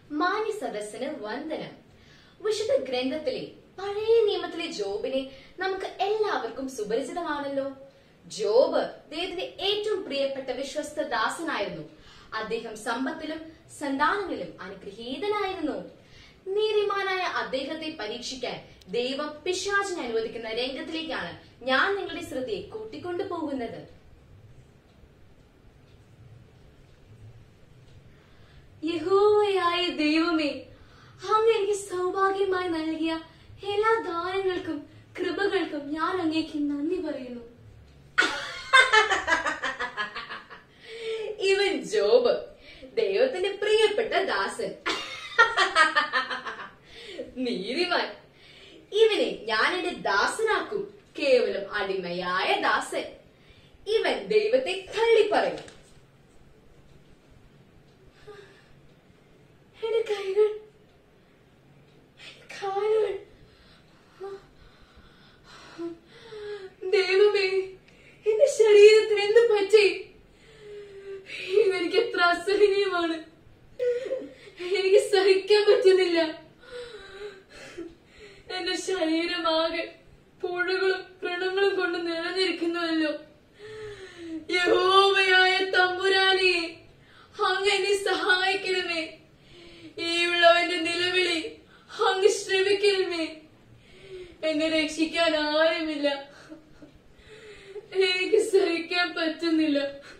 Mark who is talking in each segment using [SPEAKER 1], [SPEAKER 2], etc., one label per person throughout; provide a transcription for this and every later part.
[SPEAKER 1] മാന്യ സദസ്സിന് വന്ദനം വിശുദ്ധ ഗ്രന്ഥത്തിലെ പഴയ നിയമത്തിലെ ജോബിനെ നമുക്ക് എല്ലാവർക്കും സുപരിചിതമാണല്ലോ ജോബ് ദൈവത്തിന്റെ ഏറ്റവും പ്രിയപ്പെട്ട വിശ്വസ്ത ദാസനായിരുന്നു അദ്ദേഹം സമ്പത്തിലും സന്താനങ്ങളിലും അനുഗ്രഹീതനായിരുന്നു നീതിമാനായ അദ്ദേഹത്തെ പരീക്ഷിക്കാൻ ദൈവം പിശാചിനെ അനുവദിക്കുന്ന രംഗത്തിലേക്കാണ് ഞാൻ നിങ്ങളുടെ ശ്രദ്ധയെ കൂട്ടിക്കൊണ്ടു പോകുന്നത് യഹോവയായ ദൈവമേ അങ്ങ് എനിക്ക് സൗഭാഗ്യമായി നൽകിയ എല്ലാ ദാനങ്ങൾക്കും കൃപകൾക്കും ഞാൻ അങ്ങേക്ക് നന്ദി പറയുന്നു ഇവൻ ജോബ് ദൈവത്തിന്റെ പ്രിയപ്പെട്ട ദാസൻ നീതിമാൻ ഇവനെ ഞാൻ എന്റെ ദാസനാക്കും കേവലം അടിമയായ ദാസൻ ഇവൻ ദൈവത്തെ തള്ളിപ്പറയും എന്റെ കൈകൾ കാലുകൾ ദൈവമേ എന്റെ ശരീരത്തിന് എന്ത് പറ്റി ഇതെനിക്ക് എത്ര അസഹനീയമാണ് എനിക്ക് സഹിക്കാൻ പറ്റുന്നില്ല എന്റെ ശരീരമാകെ പുഴകളും വ്രണങ്ങളും കൊണ്ട് നിറഞ്ഞിരിക്കുന്നുവല്ലോ യഹോവയായ തമ്പുരാനെ അങ്ങ് എന്നെ സഹായിക്കണമേ ഈ ഉള്ളവന്റെ നിലവിളി അങ്ങ് ശ്രമിക്കണമേ എന്നെ രക്ഷിക്കാൻ ആരുമില്ല എനിക്ക് സഹിക്കാൻ പറ്റുന്നില്ല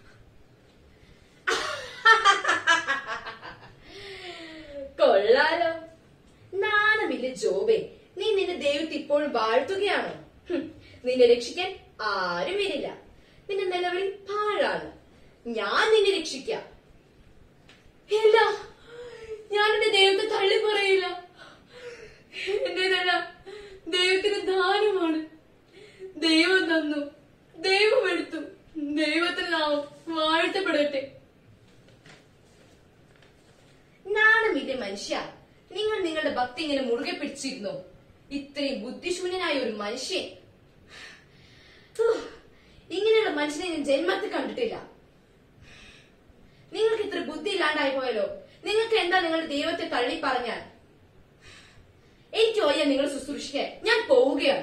[SPEAKER 1] കൊള്ളാലോ നാണമില്ല ജോബെ നീ നിന്റെ ദൈവത്തെ ഇപ്പോഴും വാഴ്ത്തുകയാണോ ഹും, നിന്നെ രക്ഷിക്കാൻ ആരും വരില്ല നിന്റെ നിലവിളി പാഴാണ് ഞാൻ നിന്നെ രക്ഷിക്കാം ഇല്ല ഞാൻ എന്റെ ദൈവത്തെ തള്ളി പറയില്ല എന്റെ നില ദൈവത്തിന് ദാനമാണ് ദൈവം തന്നു ദൈവം എടുത്തു ദൈവത്തിന് നാമം വാഴ്ത്തപ്പെടട്ടെ നാണമില്ല മനുഷ്യ നിങ്ങൾ നിങ്ങളുടെ ഭക്തി ഇങ്ങനെ മുറുകെ പിടിച്ചിരുന്നോ ഇത്രയും ബുദ്ധിശൂന്യനായ ഒരു മനുഷ്യൻ ഹൂ, ഇങ്ങനെയുള്ള മനുഷ്യനെ ഞാൻ ജന്മത്തിൽ കണ്ടിട്ടില്ല നിങ്ങൾക്ക് ഇത്ര ബുദ്ധി ഇല്ലാണ്ടായി പോയല്ലോ നിങ്ങൾക്ക് എന്താ നിങ്ങളുടെ ദൈവത്തെ തള്ളി പറഞ്ഞാൽ എനിക്ക് വയ്യ നിങ്ങൾ ശുശ്രൂഷിക്കാൻ ഞാൻ പോവുകയാണ്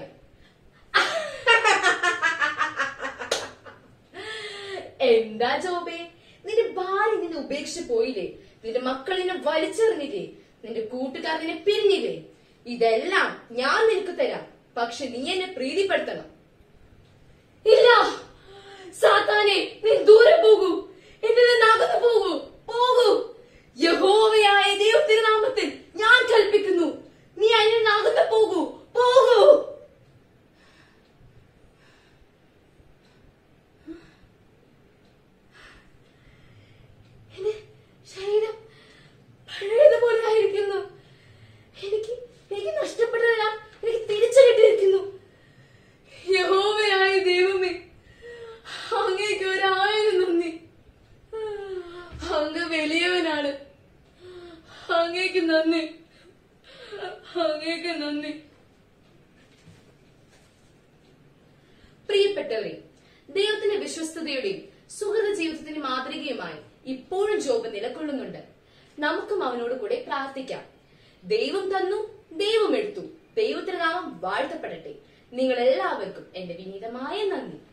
[SPEAKER 1] എന്താ ജോബേ നിന്റെ ഭാര്യ നിന്നെ ഉപേക്ഷിച്ച് പോയില്ലേ നിന്റെ മക്കൾ നിന്നെ വലിച്ചെറിഞ്ഞില്ലേ നിന്റെ കൂട്ടുകാർ നിന്നെ പിരിഞ്ഞില്ലേ ഇതെല്ലാം ഞാൻ നിനക്ക് തരാം പക്ഷെ നീ എന്നെ പ്രീതിപ്പെടുത്തണം ഇല്ല സാത്താനെ നീ ദൂരെ പോകൂ എന്റെ നിന്ന് അകന്നു പോകൂ പോകൂ യഹോവയായ ദൈവത്തിന്റെ നാമത്തിൽ ഞാൻ കൽപ്പിക്കുന്നു നീ അതിൽ നിന്ന് അകന്നു പോകൂ പോകൂ എന്റെ ശരീരം പഴയതുപോലെ ആയിരിക്കുന്നു എനിക്ക് എനിക്ക് നഷ്ടപ്പെട്ടതെല്ലാം എനിക്ക് തിരിച്ചു കിട്ടിയിരിക്കുന്നു യഹോവയായ ദൈവമേ അങ്ങേക്ക് ഒരായിരം നന്ദി അങ്ങ് വലിയവനാണ് അങ്ങേക്ക് നന്ദി അങ്ങേക്ക് നന്ദി പ്രിയപ്പെട്ടവരെ ദൈവത്തിന്റെ വിശ്വസ്തതയുടെയും സുഹൃത ജീവിതത്തിന്റെ മാതൃകയുമായി ഇപ്പോഴും ജോബ് നിലകൊള്ളുന്നുണ്ട് നമുക്കും അവനോട് കൂടെ പ്രാർത്ഥിക്കാം ദൈവം തന്നു ദൈവം എടുത്തു ദൈവത്തിന്റെ നാമം വാഴ്ത്തപ്പെടട്ടെ നിങ്ങൾ എല്ലാവർക്കും എന്റെ വിനീതമായ നന്ദി